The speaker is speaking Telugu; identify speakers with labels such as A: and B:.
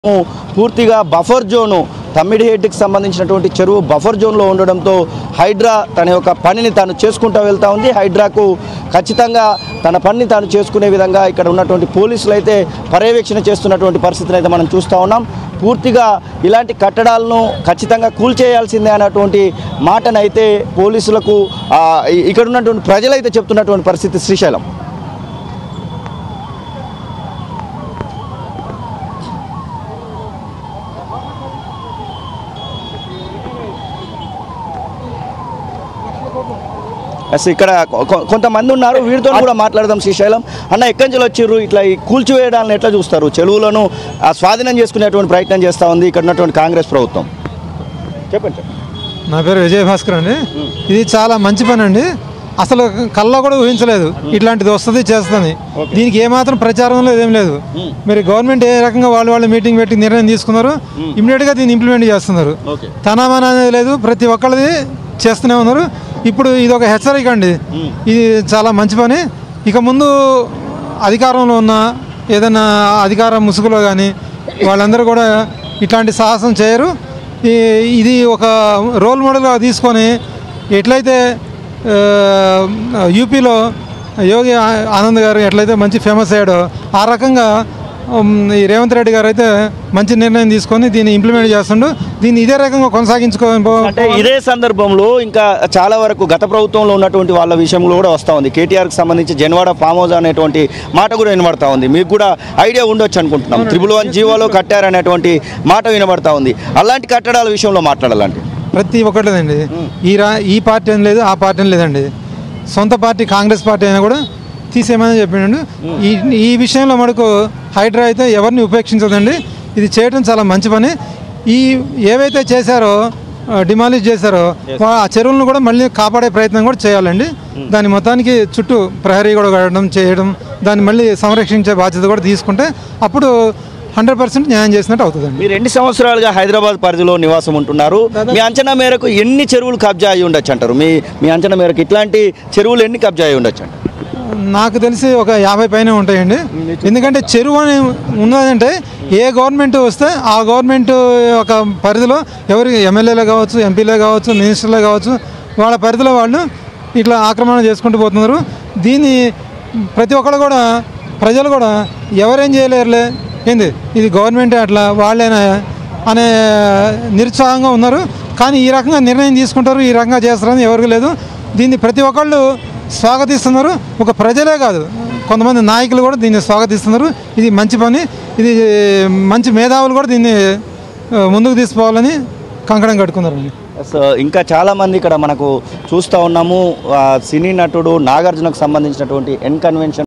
A: పూర్తిగా బఫర్ జోను తమ్మిడిహెడ్కి సంబంధించినటువంటి చెరువు బఫర్ జోన్లో ఉండడంతో హైడ్రా తన యొక్క పనిని తాను చేసుకుంటూ వెళ్తా ఉంది హైడ్రాకు ఖచ్చితంగా తన పనిని తాను చేసుకునే విధంగా ఇక్కడ ఉన్నటువంటి పోలీసులు అయితే పర్యవేక్షణ చేస్తున్నటువంటి పరిస్థితిని అయితే మనం చూస్తూ ఉన్నాం పూర్తిగా ఇలాంటి కట్టడాలను ఖచ్చితంగా కూల్చేయాల్సిందే అన్నటువంటి మాటనైతే పోలీసులకు ఆ, ఇ- ఇక్కడ ఉన్నటువంటి ప్రజలైతే చెప్తున్నటువంటి పరిస్థితి శ్రీశైలం ఎస్ ఇక్కడ కొ- కొ- కొంతమంది ఉన్నారు వీరితో కూడా మాట్లాడదాం శ్రీశైలం అన్న ఎక్కడి నుంచి వచ్చిర్రు ఇట్లా ఈ కూల్చివేయడాలను ఎట్లా చూస్తారు చెరువులను ఆ, స్వాధీనం చేసుకునేటువంటి ప్రయత్నం చేస్తూ ఉంది ఇక్కడ ఉన్నటువంటి కాంగ్రెస్ ప్రభుత్వం చెప్పండి చెప్పండి.
B: నా పేరు విజయ భాస్కర్ అండి ఇది చాలా మంచి పని అండి అసలు కల్లో కూడా ఊహించలేదు ఇట్లాంటిది వస్తుంది చేస్తుంది దీనికి ఏమాత్రం ప్రచారం లేదు ఏం లేదు మరి గవర్నమెంట్ ఏ రకంగా వాళ్ళు వాళ్ళు మీటింగ్ పెట్టి నిర్ణయం తీసుకున్నారు ఇమీడియట్గా దీన్ని ఇంప్లిమెంట్ చేస్తున్నారు
A: ఓకే
B: తనామన అనేది లేదు ప్రతి ఒక్కళ్ళది చేస్తూనే ఉన్నారు ఇప్పుడు ఇది ఒక హెచ్చరిక అండి ఇది చాలా మంచి పని ఇక ముందు అధికారంలో ఉన్న ఏదైనా అధికార ముసుగులో కానీ వాళ్ళందరూ కూడా ఇట్లాంటి సాహసం చేయరు ఈ- ఇది ఒక రోల్ మోడల్గా తీసుకొని ఎట్లయితే ఆ, యూపీలో యోగి ఆ- ఆనంద్ గారు ఎట్లయితే మంచి ఫేమస్ అయ్యాడో ఆ రకంగా ఉమ్, ఈ రేవంత్ రెడ్డి గారు అయితే మంచి నిర్ణయం తీసుకొని దీన్ని ఇంప్లిమెంట్ చేస్తుండు దీన్ని ఇదే రకంగా కొనసాగించుకో
A: అంటే ఇదే సందర్భంలో ఇంకా చాలా వరకు గత ప్రభుత్వంలో ఉన్నటువంటి వాళ్ళ విషయంలో కూడా వస్తూ ఉంది కేటీఆర్కి సంబంధించి జన్వాడ ఫామ్ హౌస్ అనేటువంటి మాట కూడా వినబడతా ఉంది మీకు కూడా ఐడియా ఉండొచ్చు అనుకుంటున్నాం త్రిబుల్ వన్ జీవోలో కట్టారనేటువంటి మాట వినబడతా ఉంది అలాంటి కట్టడాల విషయంలో మాట్లాడాలంటే
B: ప్రతి ఒక్కటిదండి ఈ రా ఈ పార్టీ అని లేదు ఆ పార్టీ అని లేదండి సొంత పార్టీ కాంగ్రెస్ పార్టీ అయినా కూడా తీసేయమని చెప్పిండు ఈ ఈ విషయంలో మనకు హైడ్రా అయితే ఎవరిని ఉపేక్షించదండి ఇది చేయడం చాలా మంచి పని ఈ ఏవైతే చేశారో డిమాలిష్ చేశారో వా- ఆ చెరువులను కూడా మళ్ళీ కాపాడే ప్రయత్నం కూడా చేయాలండి దాని మొత్తానికి చుట్టూ ప్రహరీ కూడా కట్టడం చేయడం దాన్ని మళ్ళీ సంరక్షించే బాధ్యత కూడా తీసుకుంటే అప్పుడు హండ్రెడ్ పర్సెంట్ న్యాయం చేసినట్టు అవుతుందండి
A: మీరు ఎన్ని సంవత్సరాలుగా హైదరాబాద్ పరిధిలో నివాసం ఉంటున్నారు మీ అంచనా మేరకు ఎన్ని చెరువులు కబ్జా అయి ఉండొచ్చు అంటారు మీ మీ అంచనా మేరకు ఇట్లాంటి చెరువులు ఎన్ని కబ్జా అయి ఉండొచ్చు అంటారు
B: నాకు తెలిసి ఒక యాభై పైన ఉంటాయండి ఎందుకంటే చెరువు అని ఉన్నదంటే ఏ గవర్నమెంట్ వస్తే ఆ గవర్నమెంట్ ఒక పరిధిలో ఎవరి ఎమ్మెల్యేలే కావచ్చు ఎంపీలే కావచ్చు మినిస్టర్లే కావచ్చు వాళ్ళ పరిధిలో వాళ్ళు ఇట్లా ఆక్రమణ చేసుకుంటూ పోతున్నారు దీన్ని ప్రతి ఒక్కరు కూడా ప్రజలు కూడా ఎవరేం చేయలేరులే ఏంది ఇది గవర్నమెంటే అట్లా వాళ్ళేనా అనే నిరుత్సాహంగా ఉన్నారు కానీ ఈ రకంగా నిర్ణయం తీసుకుంటారు ఈ రకంగా చేస్తారని ఎవరికి లేదు దీన్ని ప్రతి ఒక్కళ్ళు స్వాగతిస్తున్నారు ఒక ప్రజలే కాదు కొంతమంది నాయకులు కూడా దీన్ని స్వాగతిస్తున్నారు ఇది మంచి పని ఇది మంచి మేధావులు కూడా దీన్ని ఆ, ముందుకు తీసుకోవాలని కంకణం కట్టుకున్నారండి
A: ఎస్, ఇంకా చాలా మంది ఇక్కడ మనకు చూస్తూ ఉన్నాము ఆ, సినీ నటుడు నాగార్జునకు సంబంధించినటువంటి ఎన్ కన్వెన్షన్